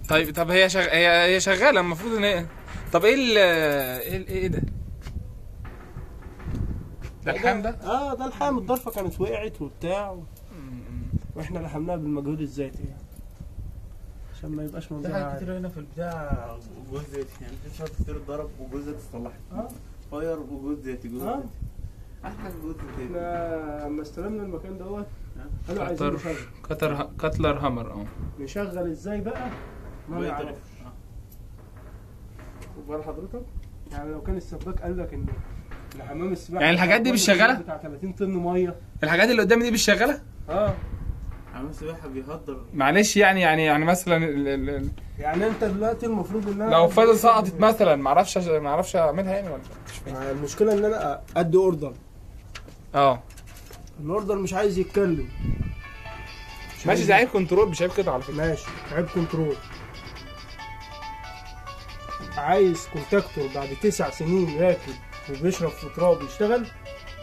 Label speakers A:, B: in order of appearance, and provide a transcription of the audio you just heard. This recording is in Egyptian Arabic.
A: طيب طب هي شغ... هي هي شغاله المفروض ان هي طب ايه ال ايه ال- ايه ده؟ ده الحام ده؟
B: اه ده الحام الضرفه كانت وقعت وبتاع و... واحنا لحمناها بالمجهود الذاتي يعني عشان ما يبقاش
C: في
B: منظرها
C: حاجات
B: عادي
C: كتير هنا في البتاع جوز زيتي يعني في شويه كتير اتضرب وجوز زيت اتصلحت
B: اه
C: فاير وجوز زيتي جوز
B: آه.
C: زيتي احلى حاجه جوز زيتي
B: احنا لما استلمنا المكان دوت قالوا عايزين
A: كتر
B: نشغل
A: كتر كتلر هامر اه
B: نشغل ازاي بقى ما
C: بقيت
B: نعرفش
C: آه.
B: وبال حضرتك يعني لو كان السباك قال لك ان الحمام السباحه
A: يعني الحاجات دي مش شغالة؟
B: بتاع 30 طن ميه
A: الحاجات اللي قدامي دي مش شغاله؟
B: اه
C: حمام السباحه بيهدر
A: معلش يعني يعني يعني مثلا ال- ال- ال-
B: يعني انت دلوقتي المفروض ان انا
A: لو فازه سقطت مثلا ما اعرفش ما اعرفش اعملها يعني ولا مش فاهم
B: يعني المشكله ان انا ادي اوردر
A: اه
B: الاوردر مش عايز يتكلم مش
A: ماشي
B: عايز-
A: زي عيب كنترول مش عيب كده على فكره
B: ماشي عيب كنترول عايز كونتاكتور بعد تسع سنين راكب وبيشرب في تراب يشتغل